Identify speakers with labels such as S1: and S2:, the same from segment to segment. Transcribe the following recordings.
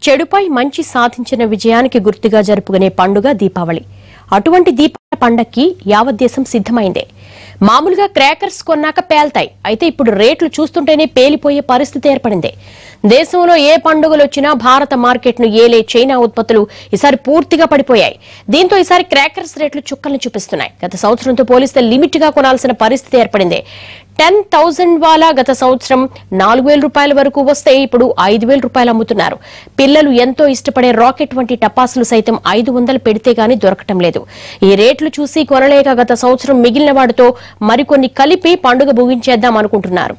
S1: చెడుపై మంచి సాధించిన విజయానికి గుర్తుగా జరుపుకునే పండుగ దీపావళి అటువంటి దీపావళి పండక్కి యావత్ దేశం సిద్ధమైందే మామూలుగా క్రాకర్స్ కొన్నాక పేల్తాయి అయితే ఇప్పుడు రేట్లు చూస్తుంటేనే పేలిపోయే పరిస్థితి ఏర్పడింది దేశంలో ఏ పండుగలు వచ్చినా భారత మార్కెట్ ను ఏలే చైనా ఉత్పత్తులు ఈసారి పూర్తిగా పడిపోయాయి దీంతో ఈసారి క్రాకర్స్ రేట్లు చుక్కల్ని చూపిస్తున్నాయి గత సంవత్సరంతో పోలిస్తే లిమిట్ గా కొనాల్సిన పరిస్థితి ఏర్పడింది టెన్ థౌసండ్ వాలా గత సంవత్సరం నాలుగు వేల రూపాయల వరకు వస్తే ఇప్పుడు ఐదు వేల రూపాయలు అమ్ముతున్నారు పిల్లలు ఎంతో ఇష్టపడే రాకెట్ వంటి టపాసులు సైతం ఐదు వందలు పెడితే గానీ దొరకటం లేదు ఈ రేట్లు చూసి కొనలేక గత సంవత్సరం మిగిలిన వాటితో మరికొన్ని కలిపి పండుగ ముగించేద్దాం అనుకుంటున్నారు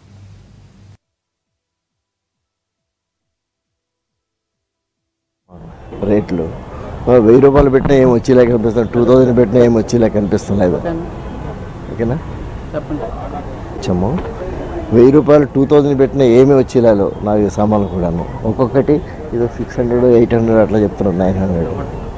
S2: రేట్లు ఓ వెయ్యి రూపాయలు పెట్టినా ఏం వచ్చేలా కనిపిస్తుంది టూ థౌజండ్ పెట్టినా ఏం వచ్చేలా కనిపిస్తలేదు ఓకేనా
S3: చెప్పండి
S2: చెమ్ము వెయ్యి రూపాయలు టూ థౌజండ్ పెట్టినా ఏమి వచ్చేలాలో నాకు ఈ సామాన్లు కూడాను ఒక్కొక్కటి ఇది సిక్స్ హండ్రెడ్ ఎయిట్ హండ్రెడ్ అట్లా చెప్తున్నారు నైన్ హండ్రెడ్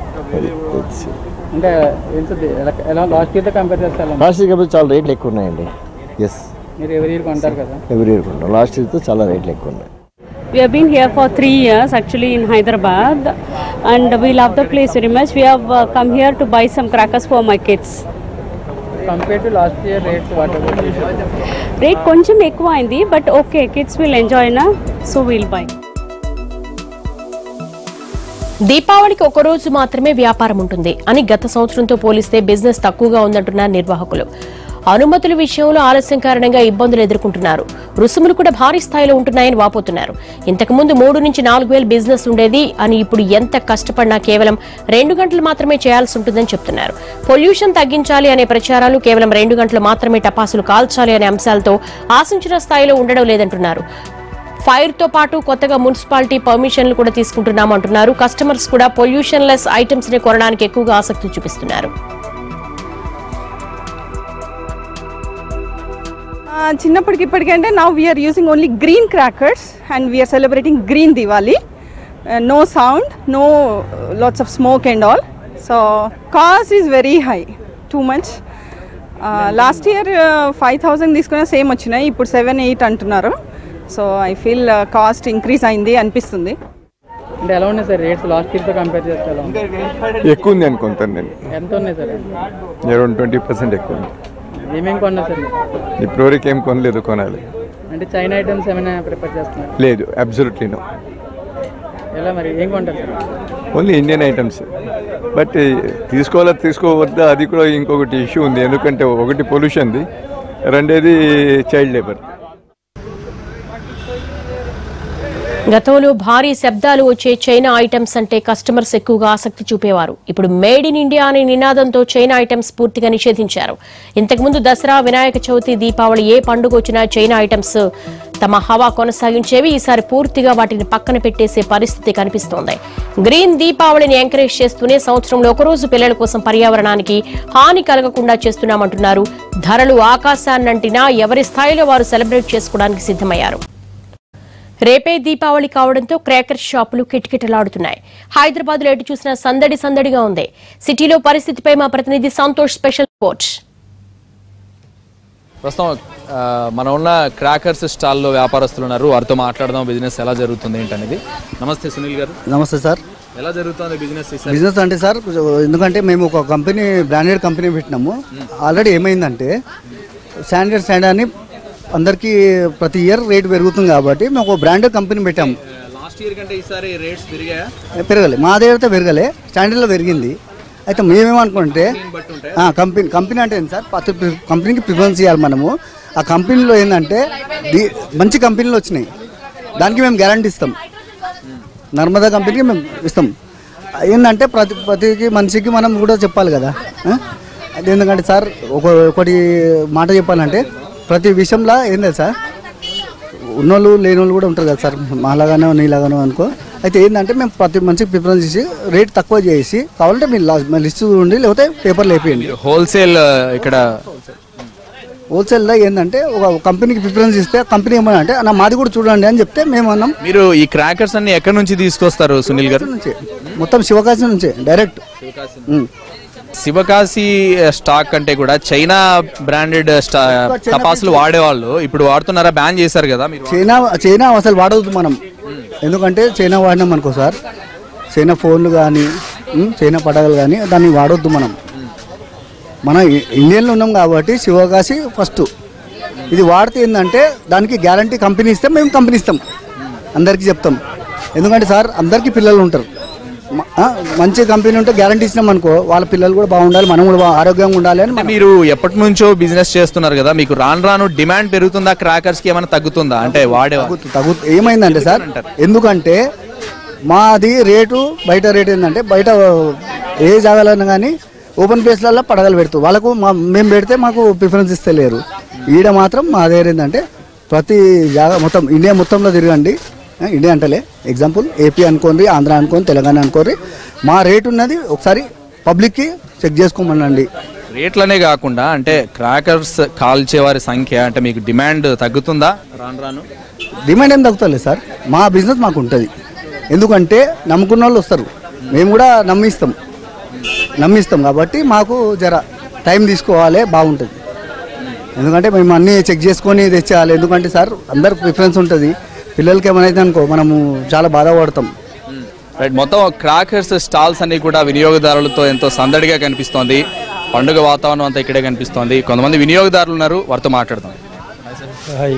S3: అంటే ఏంటది ఎలా ఎలా లాస్ట్ ఇయర్తో కంపేర్ చేస్తే ఎలా ఉంది?
S2: లాస్ట్ ఇయర్ చాలా రేట్లు ఎక్కువ ఉన్నాయండి ఎస్
S3: మీరు ఎవరి ఇయర్ కొంటారు కదా
S2: ఎవ్రీ ఇయర్ కొంటాం లాస్ట్ ఇయర్తో చాలా రేట్లు ఎక్కువ ఉన్నాయి
S4: We have been here for three years actually in Hyderabad and we love the place very much. We have uh, come here to buy some crackers for my kids.
S3: Compare to last year rates what
S4: rate కొంచెం ఎక్కువ అయింది but okay kids will enjoy నా so will buy
S1: దీపావళికి ఒక రోజు మాత్రమే వ్యాపారం ఉంటుంది అని గత సంవత్సరంతో పోలిస్తే బిజినెస్ తక్కువగా ఉందంటున్నారు నిర్వాహకులు అనుమతుల విషయంలో ఆలస్యం కారణంగా ఇబ్బందులు ఎదుర్కొంటున్నారు రుసుములు కూడా భారీ స్థాయిలో ఉంటున్నాయని వాపోతున్నారు ఇంతకు ముందు మూడు నుంచి నాలుగు వేలు బిజినెస్ ఉండేది అని ఇప్పుడు ఎంత కష్టపడినా కేవలం రెండు గంటలు మాత్రమే చేయాల్సి ఉంటుందని చెప్తున్నారు పొల్యూషన్ తగ్గించాలి అనే ప్రచారాలు కేవలం రెండు గంటలు మాత్రమే టపాసులు కాల్చాలి అనే అంశాలతో ఆశించిన స్థాయిలో ఉండడం లేదంటున్నారు ఫైర్ తో పాటు కొత్తగా మున్సిపాలిటీ పర్మిషన్లు కూడా తీసుకుంటున్నామంటున్నారు కస్టమర్స్ కూడా పొల్యూషన్ లెస్ ఐటమ్స్ ని కొనడానికి ఎక్కువగా ఆసక్తి చూపిస్తున్నారు
S5: ఆ, చిన్నప్పటికి ఇప్పటికంటే now we're using only green crackers and we're celebrating green Diwali no sound no lots of smoke and all so cost is very high too much last year five thousand తీసుకున్న same వచ్చినాయి ఇప్పుడు సెవెన్ ఎయిట్ అంటున్నారు so I feel cost increase అయింది అనిపిస్తుంది
S3: అంటే ఎలా ఉన్నాయి sir rates last ఇయర్తో కంపేర్ చేస్తే ఎలా ఉంది
S6: ఎక్కువ ఉంది అనుకుంటాను నేను
S3: ఎంత ఉన్నాయి సార్
S6: అరౌండ్ ట్వంటీ పర్సెంట్ ఎక్కువ ఉంది
S3: ఏమేమి కొన్నారు సార్ మీరు?
S6: ఇప్పటివరకు ఏం కొనలేదు కొనాలి
S3: అంటే చైనా ఐటమ్స్ ఏమైనా ప్రిపేర్ చేస్తున్నారు
S6: లేదు అబ్సల్యూట్లీ నో
S3: ఎలా మరి ఏం కొంటారు sir
S6: only Indian items but తీసుకోవాలా తీసుకోవద్దా అది కూడా ఇంకొకటి ఇష్యూ ఉంది ఎందుకంటే ఒకటి పొల్యూషన్ది రెండేది చైల్డ్ లేబర్
S1: గతంలో భారీ శబ్దాలు వచ్చే చైనా ఐటమ్స్ అంటే కస్టమర్స్ ఎక్కువగా ఆసక్తి చూపేవారు ఇప్పుడు మేడ్ ఇన్ ఇండియా అనే నినాదంతో చైనా ఐటమ్స్ పూర్తిగా నిషేధించారు ఇంతకుముందు దసరా వినాయక చవితి దీపావళి ఏ పండుగ వచ్చినా చైనా ఐటమ్స్ తమ హవా కొనసాగించేవి ఈసారి పూర్తిగా వాటిని పక్కన పెట్టేసే పరిస్థితి కనిపిస్తోంది గ్రీన్ దీపావళిని ఎంకరేజ్ చేస్తూనే సంవత్సరంలో ఒకరోజు పిల్లల కోసం పర్యావరణానికి హాని కలగకుండా చేస్తున్నామంటున్నారు ధరలు ఆకాశాన్నంటినా ఎవరి స్థాయిలో వారు సెలబ్రేట్ చేసుకోవడానికి సిద్ధమయ్యారు రేపే దీపావళి కావడంతో క్రాకర్ షాపులు కిటకిటలాడుతున్నాయి హైదరాబాద్ లో ఎటు చూసినా సందడి సందడిగా ఉంది సిటీలో పరిస్థితిపై మా ప్రతినిధి సంతోష్ స్పెషల్ రిపోర్ట్
S7: ప్రస్తుతం ఆ, మనం ఉన్న క్రాకర్స్ స్టాల్లో వ్యాపారస్తులు ఉన్నారు వారితో మాట్లాడదాం బిజినెస్ ఎలా జరుగుతుంది ఏంటనేది నమస్తే సునీల్ గారు
S8: నమస్తే సార్
S7: ఎలా జరుగుతుంది బిజినెస్ ఈసారి?
S8: బిజినెస్ అంటే సార్ ఎందుకంటే మేము ఒక కంపెనీ బ్రాండెడ్ కంపెనీ పెట్టినాము ఆల్రెడీ ఏమైందంటే స్టాండర్డ్ స్టాండర్డ్ అని అందరికీ ప్రతి ఇయర్ రేట్ పెరుగుతుంది కాబట్టి మేము ఒక బ్రాండెడ్ కంపెనీ పెట్టాము
S7: లాస్ట్ ఇయర్ కంటే ఈసారి రేట్స్ పెరిగాయా
S8: పెరగలే మా దగ్గర అయితే పెరగలే స్టాండర్డ్లో పెరిగింది అయితే మేమేమనుకుంటే ఆ, కంపెనీ కంపెనీ అంటే ఏంటి సార్ ప్రతి ప్రి- కంపెనీకి ప్రిఫరెన్స్ ఇవ్వాలి మనము ఆ కంపెనీలో ఏంటంటే ది- మంచి కంపెనీలు వచ్చినాయి దానికి మేము గ్యారంటీ ఇస్తాం నర్మదా కంపెనీకి మేము ఇస్తాం ఏంటంటే ప్రతి ప్రతికి మనిషికి మనం కూడా చెప్పాలి కదా ఆ? అది ఎందుకంటే సార్ ఒక ఒకటి మాట చెప్పాలంటే ప్రతి విషయంలో ఏం తెలుసా సార్ ఉన్నోళ్ళు లేని వాళ్ళు కూడా ఉంటారు కదా సార్ మాలాగానో నీలాగానో అనుకో అయితే ఏంటంటే మేము ప్రతి మంచికి ప్రిఫరెన్స్ ఇచ్చి రేట్ తక్కువ చేసి కావాలంటే మీరు లా- మీ లిస్ట్ చూడండి లేకపోతే పేపర్లు వేపియండి
S7: మీరు హోల్సేల్ ఆ, ఇక్కడ
S8: హోల్సేల్లో ఏంటంటే ఒక కంపెనీకి ప్రిఫరెన్స్ ఇస్తే ఆ కంపెనీ ఏమన్నా అంటే నా మాది కూడా చూడండి అని చెప్తే మేము అన్నాం
S7: మీరు ఈ క్రాకర్స్ అన్ని ఎక్కడి నుంచి తీసుకొస్తారు సునీల్ గారు
S8: నుంచే మొత్తం శివకాశి నుంచే డైరెక్ట్ ఉమ్.
S7: శివకాశి స్టాక్ అంటే కూడా చైనా బ్రాండెడ్ టపాసులు వాడేవాళ్ళు ఇప్పుడు వాడుతున్నారా బ్యాన్ చేశారు కదా మీరు
S8: చైనా చైనా అసలు వాడవద్దు మనం ఎందుకంటే చైనా వాడినాం అనుకో సార్ చైనా ఫోన్లు కానీ చైనా పడగలు కానీ దాన్ని వాడొద్దు మనం మన ఇ- ఇండియన్లో ఉన్నాం కాబట్టి శివకాశి ఫస్ట్ ఇది వాడితే ఏంటంటే దానికి గ్యారంటీ కంపెనీ ఇస్తే మేము కంపెనీ ఇస్తాం అందరికీ చెప్తాం ఎందుకంటే సార్ అందరికీ పిల్లలు ఉంటారు మ- ఆ, మంచి కంపెనీ ఉంటే గ్యారంటీ ఇచ్చినాం అనుకో వాళ్ళ పిల్లలు కూడా బాగుండాలి మనం కూడా బా- ఆరోగ్యంగా ఉండాలి అని
S7: అంటే
S8: మనం
S7: మీరు ఎప్పటి నుంచో బిజినెస్ చేస్తున్నారు కదా మీకు రాను రాను డిమాండ్ పెరుగుతుందా క్రాకర్స్ కి ఏమైనా తగ్గుతుందా అంటే వాడే
S8: తగ్గు తగ్గు ఏమైందంటే సార్ ఎందుకంటే మాది రేటు బయట రేట్ ఏంటంటే బయట ఏ జాగాలన్నా కానీ ఓపెన్ ప్లేస్లలో పడగలు పెడుతూ వాళ్ళకు మా మేము పెడితే మాకు ప్రిఫరెన్స్ ఇస్తలేరు ఈడ మాత్రం మా దగ్గర ఏంటంటే ప్రతి జాగా మొత్తం ఇండియా మొత్తంలో తిరగండి ఆ, ఇండియా అంటలే ఎగ్జాంపుల్ ఏపీ అనుకోండి ఆంధ్ర అనుకోండి తెలంగాణ అనుకోండి మా రేట్ ఉన్నది ఒకసారి పబ్లిక్కి చెక్ చేసుకోమనండి
S7: రేట్లనే కాకుండా అంటే క్రాకర్స్ కాల్చే వారి సంఖ్య అంటే మీకు డిమాండ్ తగ్గుతుందా రాను రాను
S8: డిమాండ్ ఏం తగ్గుతలేదు సార్ మా బిజినెస్ మాకు ఉంటుంది ఎందుకంటే నమ్ముకున్న వాళ్ళు వస్తారు మేము కూడా నమ్మిస్తాం నమ్మిస్తాం కాబట్టి మాకు జర టైం తీసుకోవాలి బాగుంటుంది ఎందుకంటే మేము అన్నీ చెక్ చేసుకొని తెచ్చేయాలి ఎందుకంటే సార్ అందరికి ప్రిఫరెన్స్ ఉంటుంది పిల్లలకి ఏమైనా అనుకో మనము చాలా బాధపడతాం
S7: రైట్ మొత్తం క్రాకర్స్ స్టాల్స్ అన్ని కూడా వినియోగదారులతో ఎంతో సందడిగా కనిపిస్తోంది పండుగ వాతావరణం అంతా ఇక్కడే కనిపిస్తోంది కొంతమంది వినియోగదారులు ఉన్నారు వారితో మాట్లాడదాం
S9: హాయ్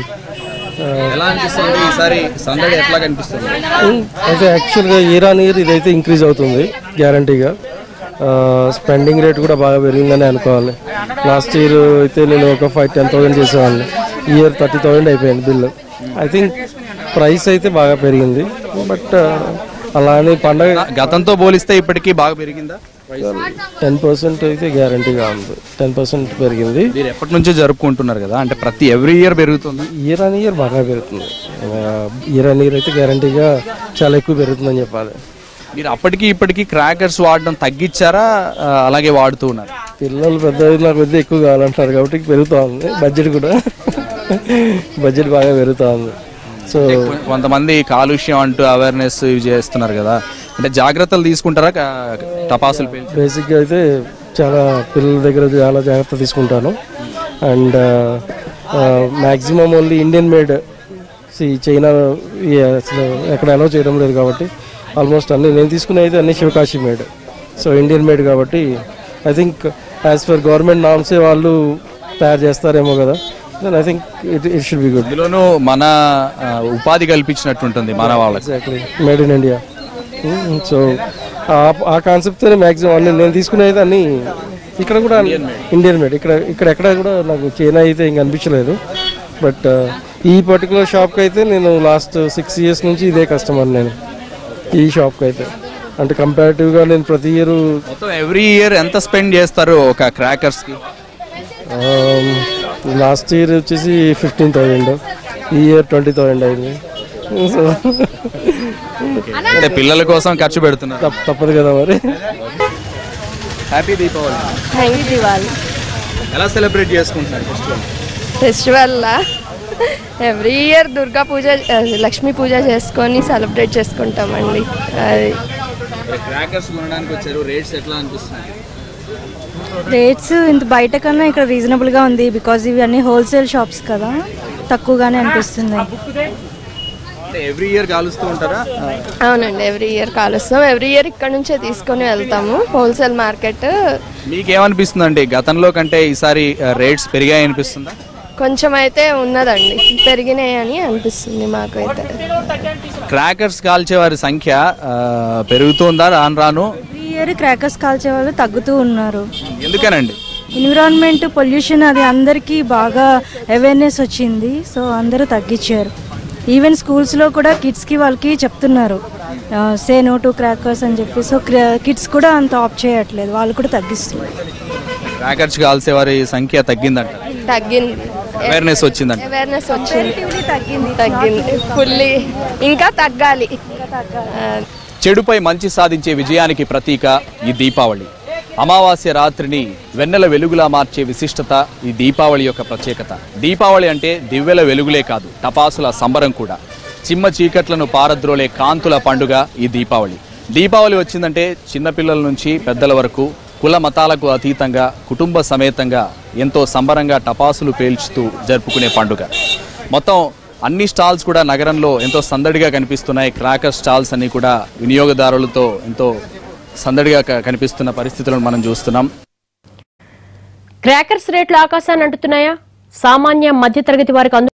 S7: ఎలా అనిపిస్తుంది ఈసారి సందడి ఎట్లా కనిపిస్తుంది
S9: అయితే యాక్చువల్గా ఇయర్ ఆన్ ఇయర్ ఇదైతే ఇంక్రీజ్ అవుతుంది గ్యారంటీగా స్పెండింగ్ రేట్ కూడా బాగా పెరిగిందని అనుకోవాలి లాస్ట్ ఇయర్ అయితే నేను ఒక ఫైవ్ టెన్ థౌసండ్ చేసేవాడిని ఇయర్ థర్టీ థౌసండ్ అయిపోయింది బిల్ ఐ థింక్ ప్రైస్ అయితే బాగా పెరిగింది బట్ అలా అని పండగ
S7: గతంతో పోలిస్తే ఇప్పటికీ బాగా పెరిగిందా
S9: టెన్ పర్సెంట్ అయితే గ్యారంటీగా ఉంది టెన్ పర్సెంట్ పెరిగింది
S7: మీరు ఎప్పటి నుంచో జరుపుకుంటున్నారు కదా అంటే ప్రతి ఎవ్రీ ఇయర్ పెరుగుతుంది
S9: ఇయర్ ఆన్ ఇయర్ బాగా పెరుగుతుంది ఇయర్ ఆన్ ఇయర్ అయితే గ్యారంటీగా చాలా ఎక్కువ పెరుగుతుందని చెప్పాలి
S7: మీరు అప్పటికి ఇప్పటికి క్రాకర్స్ వాడడం తగ్గించారా ఆ, అలాగే వాడుతూ ఉన్నారు
S9: పిల్లలు పెద్ద నాకు పెద్ద ఎక్కువ కావాలంటారు కాబట్టి పెరుగుతూ ఉంది బడ్జెట్ కూడా బడ్జెట్ బాగా పెరుగుతూ ఉంది సో
S7: కొంతమంది కాలుష్యం అంటూ అవేర్నెస్ ఇవి చేస్తున్నారు కదా అంటే జాగ్రత్తలు తీసుకుంటారా క- టపాసులు పేల్చి
S9: బేసిక్గా అయితే చాలా పిల్లల దగ్గర చాలా జాగ్రత్త తీసుకుంటాను and maximum only Indian made సి చైనా ఈ అసలు ఎక్కడ అలౌ చేయడం లేదు కాబట్టి ఆల్మోస్ట్ అన్ని నేను తీసుకునే అయితే అన్ని Sivakasi made so Indian made కాబట్టి I think as per government నామ్సే వాళ్ళు తయారు చేస్తారేమో కదా then I think it it should be good
S7: ఇందులోనూ మన ఆ, ఉపాధి కల్పించినట్టుంటుంది మన వాళ్ళకి
S9: exactly made in India so ఆ కాన్సెప్ట్తోనే మ్యాక్సిమం అన్ని నేను తీసుకునేది అన్ని ఇక్కడ కూడా ఇండియన్ మేడ్ ఇక్కడ ఇక్కడ ఎక్కడ కూడా నాకు చైనా అయితే ఇంక అనిపించలేదు బట్ ఈ పర్టికులర్ షాప్కి అయితే నేను లాస్ట్ సిక్స్ ఇయర్స్ నుంచి ఇదే కస్టమర్ నేను ఈ షాప్కి అయితే అంటే కంపారిటివ్గా నేను ప్రతి ఇయర్
S7: మొత్తం ఎవ్రీ ఇయర్ ఎంత స్పెండ్ చేస్తారు ఒక క్రాకర్స్ కి
S9: లాస్ట్ ఇయర్ వచ్చేసి ఫిఫ్టీన్ థౌజండ్ ఈ ఇయర్ ట్వంటీ థౌజండ్ అయింది సో
S7: అంటే పిల్లల కోసం ఖర్చు పెడుతున్నారు
S9: తప్ప- తప్పదు కదా మరి
S7: హ్యాపీ దీపావళి
S10: హ్యాంగ్ దివాలి
S7: ఎలా సెలబ్రేట్ చేసుకుంటున్నారు ఫెస్టివల్
S10: ఫెస్టివల్లా ఎవ్రీ ఇయర్ దుర్గా పూజ ఆ, లక్ష్మీ పూజ చేసుకొని సెలబ్రేట్ చేసుకుంటామండి అది
S7: క్రాకర్స్ కొనడానికి వచ్చారు రేట్స్ ఎట్లా అనిపిస్తున్నాయి
S11: రేట్స్ ఇంత బయట కన్నా ఇక్కడ రీజనబుల్గా ఉంది బికాజ్ ఇవి అన్ని హోల్సేల్ షాప్స్ కదా తక్కువగానే అనిపిస్తుంది
S7: అంటే ఎవ్రీ ఇయర్ కాలుస్తూ ఉంటారా
S10: అవునండి ఎవ్రీ ఇయర్ కాలుస్తాం ఎవ్రీ ఇయర్ ఇక్కడ నుంచే తీసుకొని వెళ్తాము హోల్సేల్ మార్కెట్
S7: మీకేమనిపిస్తుందండి గతంలో కంటే ఈసారి రేట్స్ పెరిగాయి అనిపిస్తుందా
S10: కొంచెం అయితే ఉన్నదండి పెరిగినాయి అని అనిపిస్తుంది మాకైతే
S7: క్రాకర్స్ కాల్చే వారి సంఖ్య ఆ, పెరుగుతుందా రాను రాను
S11: ఈ ఇయర్ క్రాకర్స్ కాల్చే వాళ్ళు తగ్గుతూ ఉన్నారు
S7: ఎందుకనండి
S11: ఎన్విరాన్మెంట్ పొల్యూషన్ అది అందరికీ బాగా అవేర్నెస్ వచ్చింది సో అందరూ తగ్గించారు ఈవెన్ స్కూల్స్లో కూడా కిడ్స్కి వాళ్ళకి చెప్తున్నారు సే నో టు క్రాకర్స్ అని చెప్పి సో కిడ్స్ కూడా అంత ఆప్ చేయట్లేదు వాళ్ళు కూడా తగ్గిస్తున్నారు
S7: క్రాకర్స్ కాల్చే వారి సంఖ్య తగ్గిందంట
S10: తగ్గింది
S7: అవేర్నెస్ వచ్చిందంట
S10: అవేర్నెస్ వచ్చింది తగ్గింది తగ్గింది ఫుల్లీ ఇంకా తగ్గాలి ఆ,
S7: చెడుపై మంచి సాధించే విజయానికి ప్రతీక ఈ దీపావళి అమావాస్య రాత్రిని వెన్నెల వెలుగులా మార్చే విశిష్టత ఈ దీపావళి యొక్క ప్రత్యేకత దీపావళి అంటే దివ్వెల వెలుగులే కాదు టపాసుల సంబరం కూడా చిమ్మ చీకట్లను పారద్రోలే కాంతుల పండుగ ఈ దీపావళి దీపావళి వచ్చిందంటే చిన్నపిల్లల నుంచి పెద్దల వరకు కుల మతాలకు అతీతంగా కుటుంబ సమేతంగా ఎంతో సంబరంగా టపాసులు పేల్చుతూ జరుపుకునే పండుగ మొత్తం అన్ని స్టాల్స్ కూడా నగరంలో ఎంతో సందడిగా కనిపిస్తున్నాయి క్రాకర్ స్టాల్స్ అన్ని కూడా వినియోగదారులతో ఎంతో సందడిగా క- కనిపిస్తున్న పరిస్థితులను మనం చూస్తున్నాం
S1: క్రాకర్స్ రేట్లు ఆకాశాన్ని అంటున్నాయా సామాన్య మధ్యతరగతి వారికి అందు